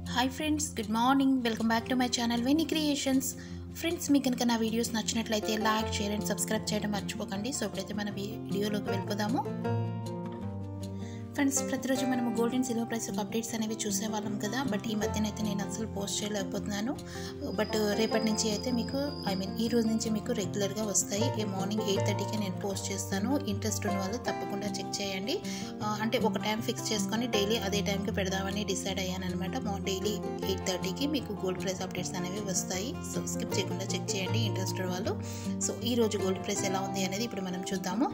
hi friends good morning welcome back to my channel Veni creations friends మీకు కనుక నా videos నచ్చినట్లయితే లైక్ షేర్ అండ్ సబ్స్క్రైబ్ చేయడం మర్చిపోకండి సో ఇప్పుడైతే మన వీడియోలోకి వెళ్ళిపోదాము ఫ్రెండ్స్ ప్రతిరోజు మనము gold and silver price updates అనేవి చూసేవాళ్ళం కదా బట్ ఈ మధ్యన అయితే నేను అసలు పోస్ట్ చేయలేకపోతున్నాను బట్ రేపటి నుంచి అయితే మీకు ఐ మీన్ ఈ రోజు నుంచి మీకు రెగ్యులర్గా వస్తాయి ఏ మార్నింగ్ ఎయిట్ థర్టీకి నేను పోస్ట్ చేస్తాను ఇంట్రెస్ట్ ఉన్న వాళ్ళు తప్పకుండా చెక్ చేయండి ఆ, అంటే ఒక టైం ఫిక్స్ చేసుకొని డైలీ అదే టైంకి పెడదామని డిసైడ్ అయ్యాను అనమాట డైలీ ఎయిట్ థర్టీకి మీకు గోల్డ్ ప్రైస్ అప్డేట్స్ అనేవి వస్తాయి సో స్కిప్ చేయకుండా చెక్ చేయండి ఇంట్రెస్టెడ్ వాళ్ళు సో ఈ రోజు గోల్డ్ ప్రైస్ ఎలా ఉంది అనేది ఇప్పుడు మనం చూద్దాము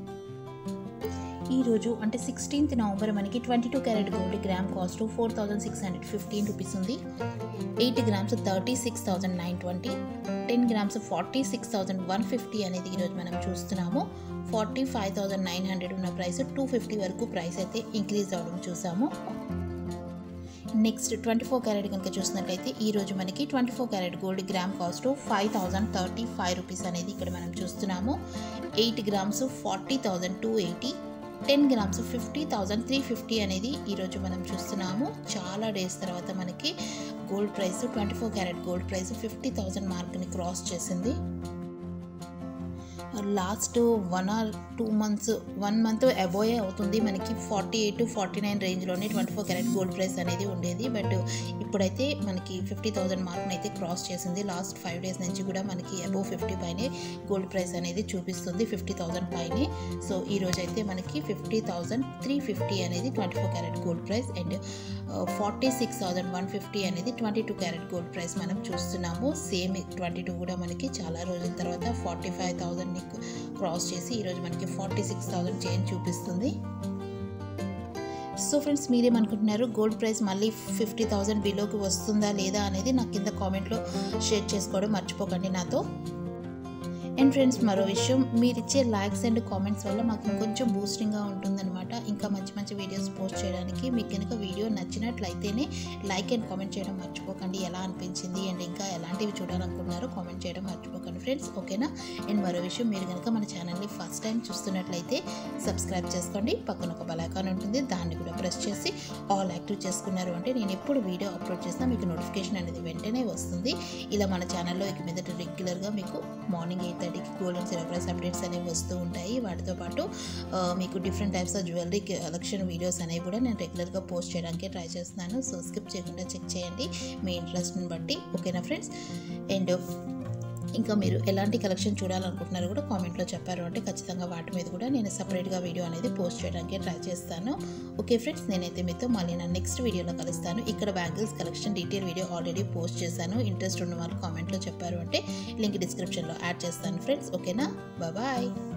ఈ రోజు అంటే సిక్స్టీన్త్ నవంబర్ మనకి twenty two carat gold gram cost four thousand six hundred fifteen rupees ఉంది eight grams thirty six thousand nine twenty ten grams forty six thousand one fifty అనేది ఈరోజు మనం చూస్తున్నాము forty five thousand nine hundred ఉన్న price two fifty వరకు price అయితే increase అవ్వడం చూసాము నెక్స్ట్ ట్వంటీ ఫోర్ క్యారెట్ కనుక చూసినట్లయితే ఈ రోజు మనకి twenty four carat gold gram cost five thousand thirty five rupees అనేది ఇక్కడ మనం చూస్తున్నాము eight grams forty thousand two eighty ten grams fifty thousand three fifty అనేది ఈరోజు మనం చూస్తున్నాము చాలా డేస్ తర్వాత మనకి gold price twenty four carat gold price fifty thousand మార్క్ని క్రాస్ చేసింది last one or two months one month above అవుతుంది మనకి forty eight to forty nine రేంజ్లోనే twenty four carat gold price అనేది ఉండేది బట్ ఇప్పుడైతే మనకి ఫిఫ్టీ థౌజండ్ మార్క్ని అయితే క్రాస్ చేసింది లాస్ట్ ఫైవ్ డేస్ నుంచి కూడా మనకి అబోవ్ ఫిఫ్టీ పైనే గోల్డ్ ప్రైస్ అనేది చూపిస్తుంది ఫిఫ్టీ థౌజండ్ పైనే సో ఈ రోజు అయితే మనకి ఫిఫ్టీ థౌజండ్ త్రీ ఫిఫ్టీ అనేది twenty four carat gold price and forty six thousand one fifty అనేది twenty two carat gold price మనం చూస్తున్నాము సేమ్ ట్వంటీ టూ కూడా మనకి చాలా రోజుల తర్వాత ఫార్టీ ఫైవ్ థౌజండ్ని క్రాస్ చేసి ఈరోజు మనకి ఫార్టీ సిక్స్ థౌజండ్ చేంజ్ చూపిస్తుంది సో ఫ్రెండ్స్ మీరేమనుకుంటున్నారు గోల్డ్ ప్రైస్ మళ్ళీ ఫిఫ్టీ థౌజండ్ బిలోకి వస్తుందా లేదా అనేది నాకు కింద కామెంట్లో షేర్ చేసుకోవడం మర్చిపోకండి నాతో అండ్ ఫ్రెండ్స్ మరో విషయం మీరు ఇచ్చే లైక్స్ అండ్ కామెంట్స్ వల్ల మాకు ఇంకొంచెం బూస్టింగ్గా ఉంటుందన్నమాట ఇంకా మంచి మంచి వీడియోస్ పోస్ట్ చేయడానికి మీకు కనుక వీడియో నచ్చినట్లయితేనే లైక్ అండ్ కామెంట్ చేయడం మర్చిపోకండి ఎలా అనిపించింది అండ్ ఇంకా ఎలాంటివి చూడాలనుకుంటున్నారో కామెంట్ చేయడం మర్చిపోకండి ఫ్రెండ్స్ ఓకేనా అండ్ మరో విషయం మీరు కనుక మన ఛానల్ని ఫస్ట్ టైం చూస్తున్నట్లయితే సబ్స్క్రైబ్ చేసుకోండి పక్కన ఒక బలాకాన్ ఉంటుంది దాన్ని కూడా ప్రెస్ చేసి ఆల్ యాక్టివ్ చేసుకున్నారు అంటే నేను ఎప్పుడు వీడియో అప్లోడ్ చేసినా మీకు నోటిఫికేషన్ అనేది వెంటనే వస్తుంది ఇలా మన ఛానల్లో ఇక మీదట రెగ్యులర్గా మీకు మార్నింగ్ ఎయిట్ థర్టీకి gold and silver price updates అనేవి వస్తూ ఉంటాయి వాటితో పాటు ఆ, మీకు different types of jewellery collection videos అనేవి కూడా నేను రెగ్యులర్గా పోస్ట్ చేయడానికి ట్రై చేస్తున్నాను సో స్కిప్ చేయకుండా చెక్ చేయండి మీ ఇంట్రెస్ట్ని బట్టి ఓకేనా ఫ్రెండ్స్ అండ్ ఇంకా మీరు ఎలాంటి కలెక్షన్ చూడాలనుకుంటున్నారో కూడా కామెంట్లో చెప్పారు అంటే ఖచ్చితంగా వాటి మీద కూడా నేను సపరేట్గా వీడియో అనేది పోస్ట్ చేయడానికి ట్రై చేస్తాను ఓకే ఫ్రెండ్స్ నేనైతే మీతో మళ్ళీ నా నెక్స్ట్ వీడియోలో కలుస్తాను ఇక్కడ bangles collection detail video already post చేశాను ఇంట్రెస్ట్ ఉన్న వాళ్ళు కామెంట్లో చెప్పారు అంటే లింక్ డిస్క్రిప్షన్లో యాడ్ చేస్తాను ఫ్రెండ్స్ ఓకేనా బాయ్